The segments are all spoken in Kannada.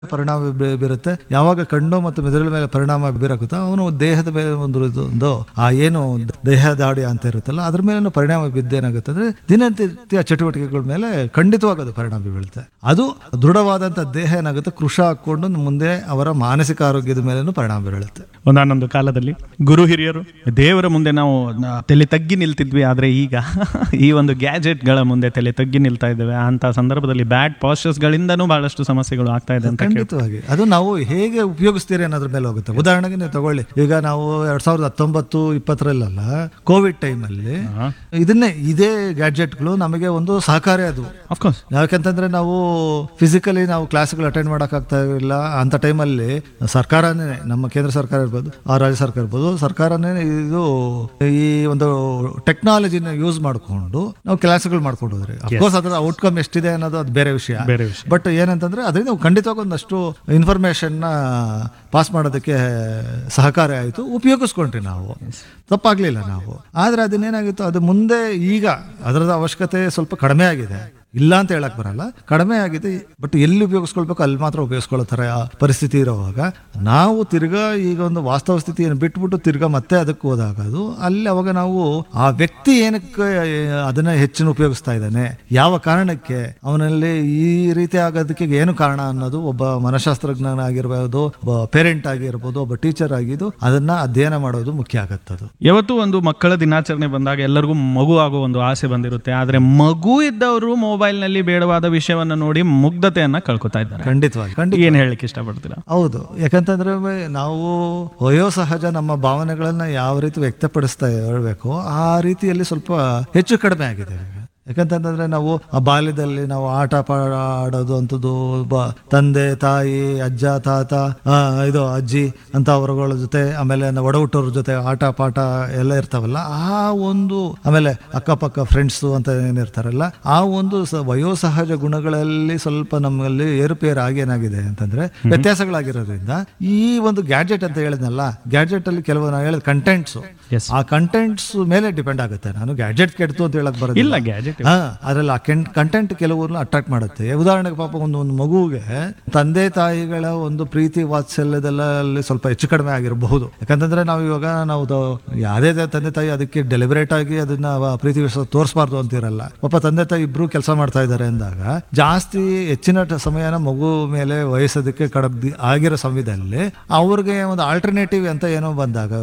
ಪರಿಣಾಮ ಬೀ- ಬೀರುತ್ತೆ ಯಾವಾಗ ಕಣ್ಣು ಮತ್ತು ಮೆದುಳಿನ ಮೇಲೆ ಪರಿಣಾಮ ಬೀರಕುತ್ತೋ ಅವನು ದೇಹದ ಮೇಲೆ ಒಂದು ಇದು ಒಂದು ಆ ಏನು ದೇಹ ದಾಡಿ ಅಂತ ಇರುತ್ತಲ್ಲ ಅದ್ರ ಮೇಲೆ ಪರಿಣಾಮ ಬಿದ್ದೇನಾಗುತ್ತೆ ಅಂದ್ರೆ ದಿನನಿತ್ಯ ಚಟುವಟಿಕೆಗಳ ಮೇಲೆ ಖಂಡಿತವಾಗಿ ಅದು ಪರಿಣಾಮ ಬೀಳುತ್ತೆ ಅದು ದೃಢವಾದಂಥ ದೇಹ ಏನಾಗುತ್ತೆ ಕೃಷ ಹಾಕೊಂಡು ಮುಂದೆ ಅವರ ಮಾನಸಿಕ ಆರೋಗ್ಯದ ಮೇಲೇನು ಪರಿಣಾಮ ಬೀಳುತ್ತೆ ಒಂದಾನೊಂದು ಕಾಲದಲ್ಲಿ ಗುರು ಹಿರಿಯರು ದೇವರ ಮುಂದೆ ನಾವು ನ- ತಲೆ ತಗ್ಗಿ ನಿಲ್ತಿದ್ವಿ ಆದ್ರೆ ಈಗ ಈ ಒಂದು ಗ್ಯಾಜೆಟ್ಗಳ ಮುಂದೆ ತಲೆ ತಗ್ಗಿ ನಿಲ್ತಾ ಇದ್ದೇವೆ ಅಂತ ಸಂದರ್ಭದಲ್ಲಿ ಬ್ಯಾಡ್ ಗಳಿಂದನೂ ಬಹಳಷ್ಟು ಸಮಸ್ಯೆಗಳು ಆಗ್ತಾ ಇದೆ ಅಂತ ಕೇಳಿ ಖಂಡಿತವಾಗಿ ಅದು ನಾವು ಹೇಗೆ ಉಪಯೋಗಿಸ್ತೀರಿ ಅನ್ನೋದ್ರ ಮೇಲೆ ಹೋಗುತ್ತೆ ಉದಾಹರಣೆಗೆ ನೀವು ತಗೊಳ್ಳಿ ಈಗ ನಾವು ಎರಡ್ ಸಾವಿರದ ಹತ್ತೊಂಬತ್ತು ಇಪ್ಪತ್ತರಲ್ಲ ಕೋವಿಡ್ ಟೈಮಲ್ಲಿ ಇದನ್ನೇ ಇದೇ ಗ್ಯಾಡ್ಜೆಟ್ಗಳು ನಮಗೆ ಒಂದು ಸಹಕಾರಿ ಅದು ಅಫ್ಕೋರ್ಸ್ ಯಾಕಂತಂದ್ರೆ ನಾವು ಫಿಸಿಕಲಿ ನಾವು ಕ್ಲಾಸ್ಗಳು ಅಟೆಂಡ್ ಮಾಡೋಕ್ಕಾಗ್ತಾ ಇಲ್ಲ ಅಂತ ಟೈಮಲ್ಲಿ ಸರ್ಕಾರನೇ ನಮ್ಮ ಕೇಂದ್ರ ಸರ್ಕಾರ ಇರ್ಬೋದು ಆ ರಾಜ್ಯ ಸರ್ಕಾರ ಇರ್ಬೋದು ಸರ್ಕಾರನೇ ಇದು ಈ ಒಂದು ಟೆಕ್ನಾಲಜಿನ ಯೂಸ್ ಮಾಡಿಕೊಂಡು ನಾವು ಕ್ಲಾಸ್ಗಳು ಮಾಡ್ಕೊಂಡು ಹೋದ್ರಿ ಅಫ್ಕೋರ್ಸ್ ಅದರ ಔಟ್ಕಮ್ ಎಷ್ಟಿದೆ ಅನ್ನೋದು ಅದು ಬೇರೆ ವಿಷಯ ಬೇರೆ ವಿಷಯ ಬಟ್ ಏನಂತಂದ್ರೆ ಅದರಿಂದ ನಾವು ಖಂಡಿತವಾಗಿ ಒಂದಷ್ಟು ಇನ್ಫಾರ್ಮೇಶನ್ನ ಪಾಸ್ ಮಾಡೋದಕ್ಕೆ ಸಹಕಾರಿ ಆಯಿತು ಉಪಯೋಗಿಸ್ಕೊಂಡ್ರಿ ನಾವು ತಪ್ಪಾಗ್ಲಿಲ್ಲ ನಾವು ಆದರೆ ಅದನ್ನೇನಾಗಿತ್ತು ಅದು ಮುಂದೆ ಈಗ ಅದರದ ಅವಶ್ಯಕತೆ ಸ್ವಲ್ಪ ಕಡಿಮೆ ಆಗಿದೆ ಇಲ್ಲ ಅಂತ ಹೇಳಕ್ ಬರಲ್ಲ ಕಡಿಮೆ ಆಗಿದೆ ಬಟ್ ಎಲ್ಲಿ ಉಪಯೋಗಿಸ್ಕೊಳ್ಬೇಕು ಅಲ್ಲಿ ಮಾತ್ರ ಉಪಯೋಗಿಸ್ಕೊಳ್ಳೋ ಥರ ಪರಿಸ್ಥಿತಿ ಇರುವಾಗ ನಾವು ತಿರ್ಗಾ ಈಗ ಒಂದು ವಾಸ್ತವ ಸ್ಥಿತಿಯನ್ನು ಬಿಟ್ಬಿಟ್ಟು ತಿರ್ಗಾ ಮತ್ತೆ ಅದಕ್ಕೆ ಹೋದಾಗ ಅದು ಅಲ್ಲಿ ಅವಾಗ ನಾವು ಆ ವ್ಯಕ್ತಿ ಏನಕ್ಕೆ ಅದನ್ನ ಹೆಚ್ಚಿನ ಉಪಯೋಗಿಸ್ತಾ ಇದ್ದಾನೆ ಯಾವ ಕಾರಣಕ್ಕೆ ಅವನಲ್ಲಿ ಈ ರೀತಿ ಆಗೋದಕ್ಕೆ ಏನು ಕಾರಣ ಅನ್ನೋದು ಒಬ್ಬ ಮನಃಶಾಸ್ತ್ರಜ್ಞನಾಗಿರ್ಬೋದು ಒಬ್ಬ ಪೇರೆಂಟ್ ಆಗಿರ್ಬೋದು ಒಬ್ಬ ಟೀಚರ್ ಆಗಿದ್ದು ಅದನ್ನ ಅಧ್ಯಯನ ಮಾಡೋದು ಮುಖ್ಯ ಆಗತ್ತದು ಯಾವತ್ತೂ ಒಂದು ಮಕ್ಕಳ ದಿನಾಚರಣೆ ಬಂದಾಗ ಎಲ್ಲರಿಗೂ ಮಗು ಆಗೋ ಒಂದು ಆಸೆ ಬಂದಿರುತ್ತೆ ಆದ್ರೆ ಮಗು ಇದ್ದವರು ಮೊಬೈಲ್ನಲ್ಲಿ ಬೇಡವಾದ ವಿಷಯವನ್ನ ನೋಡಿ ಮುಗ್ಧತೆಯನ್ನ ಕಳ್ಕೊತಾ ಇದ್ದಾರೆ ಖಂಡಿತವಾಗಿ ಖಂಡಿತ ಏನ್ ಹೇಳಲಿಕ್ಕೆ ಇಷ್ಟಪಡ್ತೀರಾ ಹೌದು ಯಾಕಂತಂದ್ರೆ ನಾವು ವಯೋಸಹಜ ನಮ್ಮ ಭಾವನೆಗಳನ್ನ ಯಾವ ರೀತಿ ವ್ಯಕ್ತಪಡಿಸ್ತಾ ಇರಬೇಕು ಆ ರೀತಿಯಲ್ಲಿ ಸ್ವಲ್ಪ ಹೆಚ್ಚು ಕಡಿಮೆ ಆಗಿದೆ ಈಗ. ಯಾಕಂತಂದ್ರೆ ನಾವು ಆ ಬಾಲ್ಯದಲ್ಲಿ ನಾವು ಆಟ ಪಾಡ ಆಡೋದು ಅಂಥದ್ದು ಒಬ್ಬ ತಂದೆ ತಾಯಿ ಅಜ್ಜ ತಾತ ಆ, ಇದು ಅಜ್ಜಿ ಅಂತ ಅವರುಗಳ ಜೊತೆ ಆಮೇಲೆ ನಾವು ಒಡ ಹುಟ್ಟೋರ ಜೊತೆ ಆಟ ಪಾಠ ಎಲ್ಲ ಇರ್ತಾವಲ್ಲ ಆ ಒಂದು ಆಮೇಲೆ ಅಕ್ಕಪಕ್ಕ ಫ್ರೆಂಡ್ಸು ಅಂತ ಏನಿರ್ತಾರಲ್ಲ ಆ ಒಂದು ಸ ವಯೋಸಹಜ ಗುಣಗಳಲ್ಲಿ ಸ್ವಲ್ಪ ನಮ್ಮಲ್ಲಿ ಏರುಪೇರು ಆಗೇನಾಗಿದೆ ಅಂತಂದ್ರೆ ವ್ಯತ್ಯಾಸಗಳಾಗಿರೋದ್ರಿಂದ ಈ ಒಂದು ಗ್ಯಾಡ್ಜೆಟ್ ಅಂತ ಹೇಳಿದ್ನಲ್ಲ ಗ್ಯಾಡ್ಜೆಟ್ ಅಲ್ಲಿ ಕೆಲವು ನಾವು ಹೇಳಿದ ಕಂಟೆಂಟ್ಸ್ Yes. ಆ ಕಂಟೆಂಟ್ಸ್ ಮೇಲೆ ಡಿಪೆಂಡ್ ಆಗುತ್ತೆ ನಾನು ಗ್ಯಾಡ್ಜೆಟ್ ಕೆಡ್ತು ಅಂತ ಹೇಳಕ್ ಬರೋದಿಲ್ಲ ಇಲ್ಲ ಗ್ಯಾಜೆಟ್ ಹಾ ಅದ್ರಲ್ಲಿ ಆ ಕಂಟೆಂಟ್ ಕೆಲವ್ರನ್ನ ಅಟ್ರಾಕ್ಟ್ ಮಾಡುತ್ತೆ ಉದಾಹರಣೆಗೆ ಪಾಪ ಒಂದು ಒಂದು ಮಗುವಿಗೆ ತಂದೆ ತಾಯಿಗಳ ಒಂದು ಪ್ರೀತಿ ವಾತ್ಸಲ್ಯದೆಲ್ಲ ಅಲ್ಲಿ ಸ್ವಲ್ಪ ಹೆಚ್ಚು ಕಡಿಮೆ ಆಗಿರಬಹುದು ಯಾಕಂತಂದ್ರೆ ನಾವು ಇವಾಗ ನಾವು ದ- ಯಾವುದೇ ತ- ತಂದೆ ತಾಯಿ ಅದಕ್ಕೆ ಡೆಲಿಬರೇಟ್ ಆಗಿ ಅದನ್ನ ಆ ಪ್ರೀತಿ ವಿಶ್ವಾಸ ತೋರಿಸಬಾರ್ದು ಅಂತಿರಲ್ಲ ಪಾಪ ತಂದೆ ತಾಯಿ ಇಬ್ರು ಕೆಲಸ ಮಾಡ್ತಾ ಇದ್ದಾರೆ ಅಂದಾಗ ಜಾಸ್ತಿ ಹೆಚ್ಚಿನ ಟ- ಸಮಯನ ಮಗು ಮೇಲೆ ವಹಿಸೋದಕ್ಕೆ ಕಡಬ್ ಆಗಿರೋ ಸಮಯದಲ್ಲಿ ಅವ್ರಿಗೆ ಒಂದು ಆಲ್ಟರ್ನೇಟಿವ್ ಅಂತ ಏನೋ ಬಂದಾಗ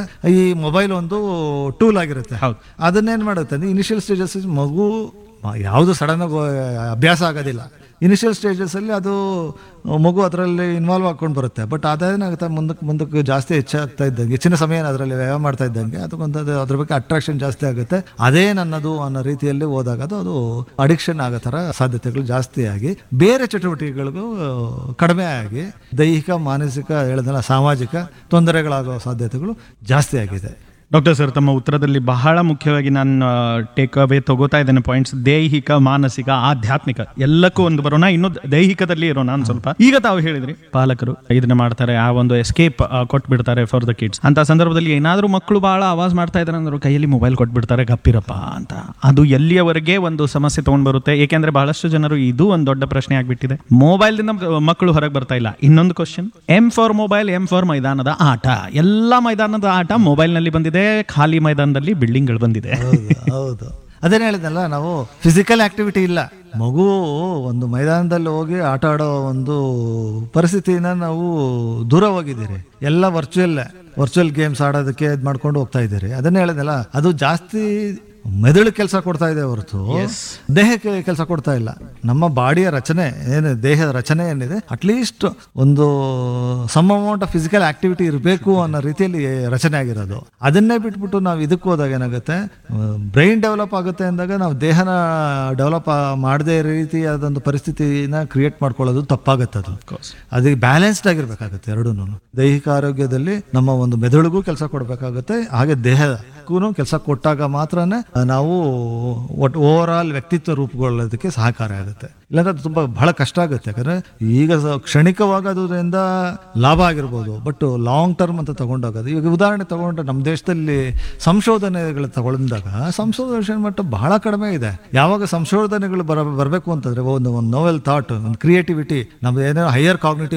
ಈ ಮೊಬೈಲ್ ಒಂದು ಟೂಲ್ ಆಗಿರುತ್ತೆ ಹೌದು. ಅದನ್ನೇನು ಮಾಡುತ್ತೆ ಅಂದ್ರೆ ಇನಿಷಿಯಲ್ ಸ್ಟೇಜಸ್ ಮಗು ಮ- ಯಾವುದು ಸಡನ್ ಅಭ್ಯಾಸ ಆಗೋದಿಲ್ಲ ಇನಿಷಿಯಲ್ ಸ್ಟೇಜಸ್ ಅಲ್ಲಿ ಅದು ಮಗು ಅದರಲ್ಲಿ ಇನ್ವಾಲ್ವ್ ಹಾಕೊಂಡು ಬರುತ್ತೆ ಬಟ್ ಅದೇನಾಗುತ್ತೆ ಮುಂದಕ್ಕೆ ಮುಂದಕ್ಕೆ ಜಾಸ್ತಿ ಹೆಚ್ಚಾಗ್ತಾ ಇದ್ದಂಗೆ ಹೆಚ್ಚಿನ ಸಮಯ ಅದರಲ್ಲಿ ವ್ಯಯ ಮಾಡ್ತಾ ಇದ್ದಂಗೆ ಅದಕ್ಕೊಂದು ಅದು ಅದ್ರ ಬಗ್ಗೆ ಅಟ್ರಾಕ್ಷನ್ ಜಾಸ್ತಿ ಆಗುತ್ತೆ ಅದೇ ನನ್ನದು ಅನ್ನೋ ರೀತಿಯಲ್ಲಿ ಹೋದಾಗ ಅದು ಅದು ಅಡಿಕ್ಷನ್ ಆಗೋ ಥರ ಸಾಧ್ಯತೆಗಳು ಜಾಸ್ತಿ ಆಗಿ ಬೇರೆ ಚಟುವಟಿಕೆಗಳಿಗೂ ಕಡಿಮೆ ಆಗಿ ದೈಹಿಕ ಮಾನಸಿಕ ಹೇಳಿದ್ನಲ್ಲ ಸಾಮಾಜಿಕ ತೊಂದರೆಗಳಾಗೋ ಸಾಧ್ಯತೆಗಳು ಜಾಸ್ತಿ ಆಗಿದೆ ಡಾಕ್ಟರ್ ಸರ್ ತಮ್ಮ ಉತ್ತರದಲ್ಲಿ ಬಹಳ ಮುಖ್ಯವಾಗಿ ನಾನು ಟೇಕ್ ಅವೇ ತಗೋತಾ ಇದ್ದೇನೆ ಪಾಯಿಂಟ್ಸ್ ದೈಹಿಕ ಮಾನಸಿಕ ಆಧ್ಯಾತ್ಮಿಕ ಎಲ್ಲಕ್ಕೂ ಒಂದು ಬರೋಣ ಇನ್ನು ದೈಹಿಕದಲ್ಲಿ ಇರೋಣ ನಾನು ಸ್ವಲ್ಪ ಈಗ ತಾವು ಹೇಳಿದ್ರಿ ಪಾಲಕರು ಇದನ್ನ ಮಾಡ್ತಾರೆ ಆ ಒಂದು ಎಸ್ಕೇಪ್ ಕೊಟ್ಬಿಡ್ತಾರೆ ಫಾರ್ ದ ಕಿಡ್ಸ್ ಅಂತ ಸಂದರ್ಭದಲ್ಲಿ ಏನಾದರೂ ಮಕ್ಕಳು ಬಹಳ ಆವಾಜ್ ಮಾಡ್ತಾ ಇದ್ದಾರೆ ಅಂದ್ರೆ ಕೈಯಲ್ಲಿ ಮೊಬೈಲ್ ಕೊಟ್ಬಿಡ್ತಾರೆ ಗಪ್ಪಿರಪ್ಪ ಅಂತ ಅದು ಎಲ್ಲಿಯವರೆಗೆ ಒಂದು ಸಮಸ್ಯೆ ತಗೊಂಡ್ ಬರುತ್ತೆ ಏಕೆಂದ್ರೆ ಬಹಳಷ್ಟು ಜನರು ಇದು ಒಂದು ದೊಡ್ಡ ಪ್ರಶ್ನೆ ಆಗ್ಬಿಟ್ಟಿದೆ ಮೊಬೈಲ್ ದಿಂದ ಮಕ್ಕಳು ಹೊರಗೆ ಬರ್ತಾ ಇಲ್ಲ ಇನ್ನೊಂದು question M for mobile M for ಮೈದಾನದ ಆಟ ಎಲ್ಲ ಮೈದಾನದ ಆಟ ಮೊಬೈಲ್ ನಲ್ಲಿ ಬಂದಿದೆ ಖಾಲಿ ಮೈದಾನದಲ್ಲಿ ಬಿಲ್ಡಿಂಗ್ಗಳು ಬಂದಿದೆ ಹೌದು ಹೌದು ಅದೇನು ಹೇಳಿದ್ನಲ್ಲ ನಾವು ಫಿಸಿಕಲ್ ಆಕ್ಟಿವಿಟಿ ಇಲ್ಲ ಮಗು ಒಂದು ಮೈದಾನದಲ್ಲಿ ಹೋಗಿ ಆಟ ಆಡೋ ಒಂದು ಪರಿಸ್ಥಿತಿನ ನಾವು ದೂರ ಹೋಗಿದ್ದೀರಿ ಎಲ್ಲ ವರ್ಚುವಲ್ ವರ್ಚುವಲ್ ಗೇಮ್ಸ್ ಆಡೋದಕ್ಕೆ ಇದು ಮಾಡ್ಕೊಂಡು ಹೋಗ್ತಾ ಇದ್ದೀರಿ ಅದನ್ನೇ ಹೇಳಿದ್ನಲ್ಲ ಅದು ಜಾಸ್ತಿ ಮೆದುಳು ಕೆಲಸ ಕೊಡ್ತಾ ಇದೆ ಹೊರತು ದೇಹಕ್ಕೆ ಕೆಲಸ ಕೊಡ್ತಾ ಇಲ್ಲ ನಮ್ಮ ಬಾಡಿಯ ರಚನೆ ಏನು ದೇಹದ ರಚನೆ ಏನಿದೆ ಅಟ್ಲೀಸ್ಟ್ ಒಂದು some amount of physical activity ಇರಬೇಕು ಅನ್ನೋ ರೀತಿಯಲ್ಲಿ ರಚನೆ ಆಗಿರೋದು ಅದನ್ನೇ ಬಿಟ್ಬಿಟ್ಟು ನಾವು ಇದಕ್ಕೆ ಹೋದಾಗ ಏನಾಗುತ್ತೆ ಬ್ರೈನ್ ಡೆವಲಪ್ ಆಗುತ್ತೆ ಅಂದಾಗ ನಾವು ದೇಹನ ಡೆವಲಪ್ ಮಾಡದೇ ರೀತಿಯಾದಂಥ ಪರಿಸ್ಥಿತಿನ ಕ್ರಿಯೇಟ್ ಮಾಡ್ಕೊಳ್ಳೋದು ತಪ್ಪಾಗುತ್ತೆ ಅದು ಅದಕ್ಕೆ ಬ್ಯಾಲೆನ್ಸ್ಡ್ ಆಗಿರ್ಬೇಕಾಗುತ್ತೆ ಎರಡೂ ದೈಹಿಕ ಆರೋಗ್ಯದಲ್ಲಿ ನಮ್ಮ ಒಂದು ಮೆದುಳಿಗೂ ಕೆಲಸ ಕೊಡಬೇಕಾಗುತ್ತೆ ಹಾಗೆ ದೇಹಕ್ಕೂ ಕೆಲಸ ಕೊಟ್ಟಾಗ ಮಾತ್ರನೇ ನಾವು ಒಟ್ಟು ಓವರ್ ಆಲ್ ವ್ಯಕ್ತಿತ್ವ ರೂಪುಗೊಳ್ಳೋದಕ್ಕೆ ಸಹಕಾರಿ ಆಗುತ್ತೆ ಇಲ್ಲಾಂದ್ರೆ ಅದು ತುಂಬಾ ಬಹಳ ಕಷ್ಟ ಆಗುತ್ತೆ ಯಾಕಂದ್ರೆ ಈಗ ಸ- ಕ್ಷಣಿಕವಾಗಿ ಅದರಿಂದ ಲಾಭ ಆಗಿರ್ಬೋದು ಬಟ್ ಲಾಂಗ್ ಟರ್ಮ್ ಅಂತ ತಗೊಂಡೋಗೋದು ಈಗ ಉದಾಹರಣೆ ತಗೊಂಡ್ರೆ ನಮ್ಮ ದೇಶದಲ್ಲಿ ಸಂಶೋಧನೆಗಳು ತಗೊಂಡಾಗ ಸಂಶೋಧನೆ ಮಟ್ಟ ಬಹಳ ಕಡಿಮೆ ಇದೆ ಯಾವಾಗ ಸಂಶೋಧನೆಗಳು ಬರ ಬರಬೇಕು ಅಂತಂದ್ರೆ ಒಂದು ಒಂದು ನೋವೆಲ್ ಥಾಟ್ ಒಂದು ಕ್ರಿಯೇಟಿವಿಟಿ ನಮ್ದು ಏನೋ ಹೈಯರ್ ಕಾಗ್ನಿಟಿವ್